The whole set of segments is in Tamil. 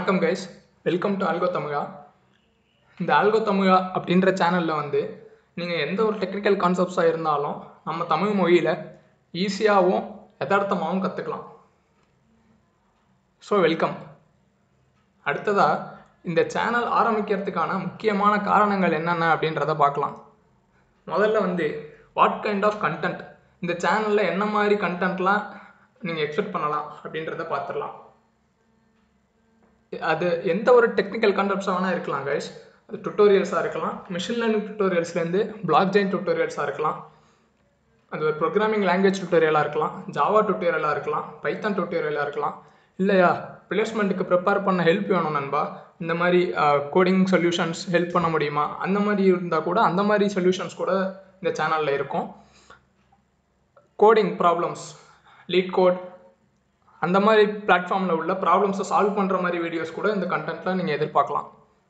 வணக்கம் கைஸ் வெல்கம் டு ஆல்கோ தமிழா இந்த ஆல்கோ தமிழா அப்படின்ற சேனலில் வந்து நீங்கள் எந்த ஒரு டெக்னிக்கல் கான்செப்ட்ஸாக இருந்தாலும் நம்ம தமிழ் மொழியில் ஈஸியாகவும் யதார்த்தமாகவும் கற்றுக்கலாம் ஸோ வெல்கம் அடுத்ததாக இந்த சேனல் ஆரம்பிக்கிறதுக்கான முக்கியமான காரணங்கள் என்னென்ன அப்படின்றத பார்க்கலாம் முதல்ல வந்து வாட் கைண்ட் ஆஃப் கண்டென்ட் இந்த சேனலில் என்ன மாதிரி கண்டென்ட்லாம் நீங்கள் எக்ஸ்பெக்ட் பண்ணலாம் அப்படின்றத பார்த்துடலாம் அது எந்த ஒரு டெக்னிக்கல் கான்செப்ட்ஸாக வேணால் இருக்கலாம் கைஸ் அது டுட்டோரியல்ஸாக இருக்கலாம் மிஷின் லேர்னிங் டுட்டோரியல்ஸ்லேருந்து பிளாக் ஜெயின் டுட்டோரியல்ஸாக இருக்கலாம் அது ஒரு ப்ரோக்ராமிங் லாங்குவேஜ் டுட்டோரியலாக இருக்கலாம் ஜாவா டுட்டோரியலாக இருக்கலாம் பைத்தான் டுட்டோரியலாக இருக்கலாம் இல்லையா பிளேஸ்மெண்ட்டுக்கு ப்ரிப்பேர் பண்ண ஹெல்ப் வேணும் நண்பா இந்த மாதிரி கோடிங் சொல்யூஷன்ஸ் ஹெல்ப் பண்ண முடியுமா அந்த மாதிரி இருந்தால் கூட அந்த மாதிரி சொல்யூஷன்ஸ் கூட இந்த சேனலில் இருக்கும் கோடிங் ப்ராப்ளம்ஸ் லீட் கோட் அந்த மாதிரி பிளாட்ஃபார்மில் உள்ள ப்ராப்ளம்ஸை சால்வ் பண்ணுற மாதிரி வீடியோஸ் கூட இந்த கண்டென்ட்டில் நீங்கள் எதிர்பார்க்கலாம்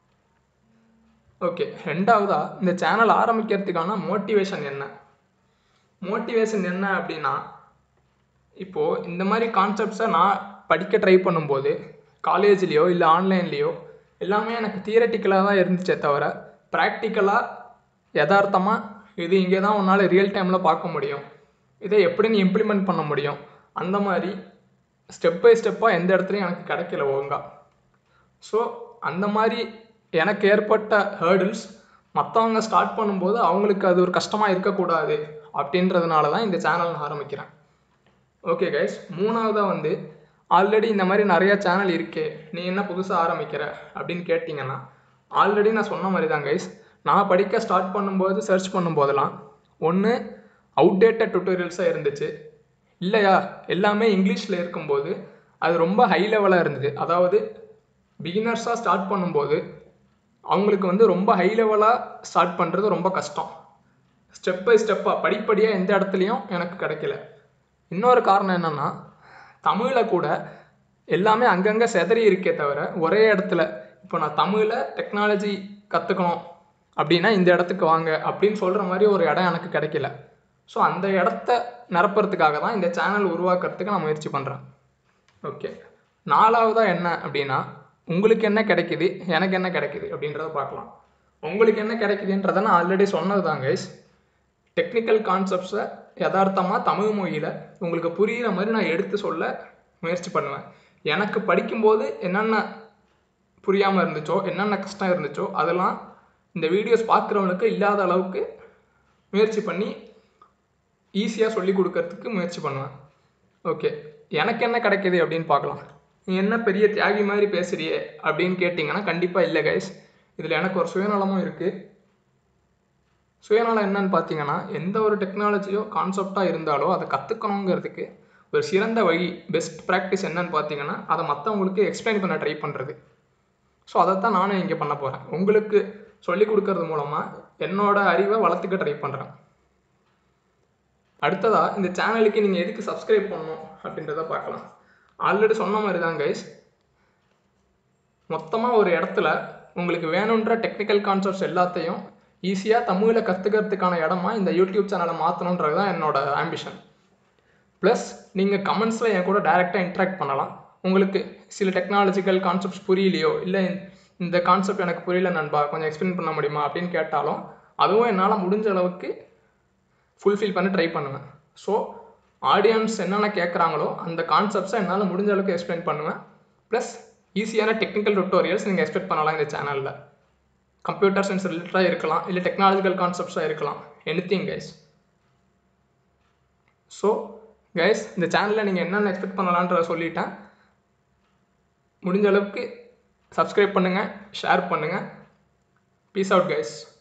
ஓகே ரெண்டாவதாக இந்த சேனல் ஆரம்பிக்கிறதுக்கான மோட்டிவேஷன் என்ன மோட்டிவேஷன் என்ன அப்படின்னா இப்போது இந்த மாதிரி கான்செப்ட்ஸை நான் படிக்க ட்ரை பண்ணும்போது காலேஜ்லேயோ இல்லை ஆன்லைன்லேயோ எல்லாமே எனக்கு தியரட்டிக்கலாக தான் இருந்துச்சே தவிர ப்ராக்டிக்கலாக யதார்த்தமாக இது இங்கே தான் உன்னால் ரியல் டைமில் பார்க்க முடியும் இதை எப்படி நீ இம்ப்ளிமெண்ட் பண்ண முடியும் அந்த மாதிரி ஸ்டெப் பை ஸ்டெப்பாக எந்த இடத்துலையும் எனக்கு கிடைக்கல ஒழுங்கா ஸோ அந்த மாதிரி எனக்கு ஏற்பட்ட ஹேர்டில்ஸ் மற்றவங்க ஸ்டார்ட் பண்ணும்போது அவங்களுக்கு அது ஒரு கஷ்டமாக இருக்கக்கூடாது அப்படின்றதுனால தான் இந்த சேனல் நான் ஆரம்பிக்கிறேன் ஓகே கைஸ் மூணாவதாக வந்து ஆல்ரெடி இந்த மாதிரி நிறைய சேனல் இருக்கே நீ என்ன புதுசாக ஆரம்பிக்கிற அப்படின்னு கேட்டிங்கன்னா ஆல்ரெடி நான் சொன்ன மாதிரி தான் கைஸ் நான் படிக்க ஸ்டார்ட் பண்ணும்போது சர்ச் பண்ணும்போதெல்லாம் ஒன்று அவுடேட்டட் டுட்டோரியல்ஸாக இருந்துச்சு இல்லையா எல்லாமே இங்கிலீஷில் இருக்கும்போது அது ரொம்ப ஹை லெவலாக இருந்தது அதாவது பிகினர்ஸாக ஸ்டார்ட் பண்ணும்போது அவங்களுக்கு வந்து ரொம்ப ஹை லெவலாக ஸ்டார்ட் பண்ணுறது ரொம்ப கஷ்டம் ஸ்டெப் பை ஸ்டெப்பாக படிப்படியாக எந்த இடத்துலையும் எனக்கு கிடைக்கல இன்னொரு காரணம் என்னென்னா தமிழில் கூட எல்லாமே அங்கங்கே செதறி இருக்கே தவிர ஒரே இடத்துல இப்போ நான் தமிழில் டெக்னாலஜி கற்றுக்கணும் அப்படின்னா இந்த இடத்துக்கு வாங்க அப்படின்னு சொல்கிற மாதிரி ஒரு இடம் எனக்கு கிடைக்கல ஸோ அந்த இடத்த நிரப்புறதுக்காக தான் இந்த சேனல் உருவாக்குறதுக்கு நான் முயற்சி பண்ணுறேன் ஓகே நாலாவதாக என்ன அப்படின்னா உங்களுக்கு என்ன கிடைக்குது எனக்கு என்ன கிடைக்குது அப்படின்றத பார்க்கலாம் உங்களுக்கு என்ன கிடைக்குதுன்றதை நான் ஆல்ரெடி சொன்னது தான் கைஸ் டெக்னிக்கல் கான்செப்ட்ஸை யதார்த்தமாக தமிழ் மொழியில் உங்களுக்கு புரிகிற மாதிரி நான் எடுத்து சொல்ல முயற்சி பண்ணுவேன் எனக்கு படிக்கும்போது என்னென்ன புரியாமல் இருந்துச்சோ என்னென்ன கஷ்டம் இருந்துச்சோ அதெல்லாம் இந்த வீடியோஸ் பார்க்குறவனுக்கு இல்லாத அளவுக்கு முயற்சி பண்ணி ஈஸியாக சொல்லி கொடுக்கறதுக்கு முயற்சி பண்ணுவேன் ஓகே எனக்கு என்ன கிடைக்கிது அப்படின்னு பார்க்கலாம் நீ என்ன பெரிய தியாகி மாதிரி பேசுறியே அப்படின்னு கேட்டிங்கன்னா கண்டிப்பாக இல்லை கைஸ் இதில் எனக்கு ஒரு சுயநலமும் இருக்குது சுயநலம் என்னன்னு பார்த்தீங்கன்னா எந்த ஒரு டெக்னாலஜியோ கான்செப்டாக இருந்தாலோ அதை கற்றுக்கணுங்கிறதுக்கு ஒரு சிறந்த வழி பெஸ்ட் ப்ராக்டிஸ் என்னன்னு பார்த்தீங்கன்னா அதை மற்றவங்களுக்கு எக்ஸ்பிளைன் பண்ண ட்ரை பண்ணுறது ஸோ அதைத்தான் நானும் இங்கே பண்ண போகிறேன் உங்களுக்கு சொல்லி கொடுக்கறது மூலமாக என்னோட அறிவை வளர்த்துக்க ட்ரை பண்ணுறேன் அடுத்ததாக இந்த சேனலுக்கு நீங்கள் எதுக்கு சப்ஸ்கிரைப் பண்ணணும் அப்படின்றத பார்க்கலாம் ஆல்ரெடி சொன்ன மாதிரி தான் கைஸ் மொத்தமாக ஒரு இடத்துல உங்களுக்கு வேணுன்ற டெக்னிக்கல் கான்செப்ட்ஸ் எல்லாத்தையும் ஈஸியாக தமிழில் கற்றுக்கிறதுக்கான இடமா இந்த யூடியூப் சேனலை மாற்றணுன்றது தான் என்னோட ஆம்பிஷன் ப்ளஸ் நீங்கள் கமெண்ட்ஸில் என் கூட டைரெக்டாக இன்ட்ராக்ட் பண்ணலாம் உங்களுக்கு சில டெக்னாலஜிக்கல் கான்செப்ட்ஸ் புரியலையோ இல்லை இந்த கான்செப்ட் எனக்கு புரியல நண்பா கொஞ்சம் எக்ஸ்பிளைன் பண்ண முடியுமா அப்படின்னு கேட்டாலும் அதுவும் என்னால் முடிஞ்ச அளவுக்கு ஃபுல்ஃபில் பண்ண ட்ரை பண்ணுவேன் ஸோ ஆடியன்ஸ் என்னென்ன கேட்குறாங்களோ அந்த கான்செப்ட்ஸை என்னால் முடிஞ்ச அளவுக்கு எக்ஸ்பிளைன் பண்ணுவேன் ப்ளஸ் ஈஸியான டெக்னிக்கல் டுட்டோரியல்ஸ் நீங்கள் எக்ஸ்பெக்ட் பண்ணலாம் இந்த சேனலில் கம்ப்யூட்டர் சயின்ஸ் ரிலேட்டடாக இருக்கலாம் இல்லை டெக்னாலஜிக்கல் கான்செப்ட்ஸாக இருக்கலாம் anything guys so guys இந்த சேனலில் நீங்கள் என்னென்ன எக்ஸ்பெக்ட் பண்ணலான்றத சொல்லிட்டேன் முடிஞ்ச அளவுக்கு சப்ஸ்கிரைப் பண்ணுங்கள் ஷேர் பண்ணுங்கள் பீஸ் அவுட் கைஸ்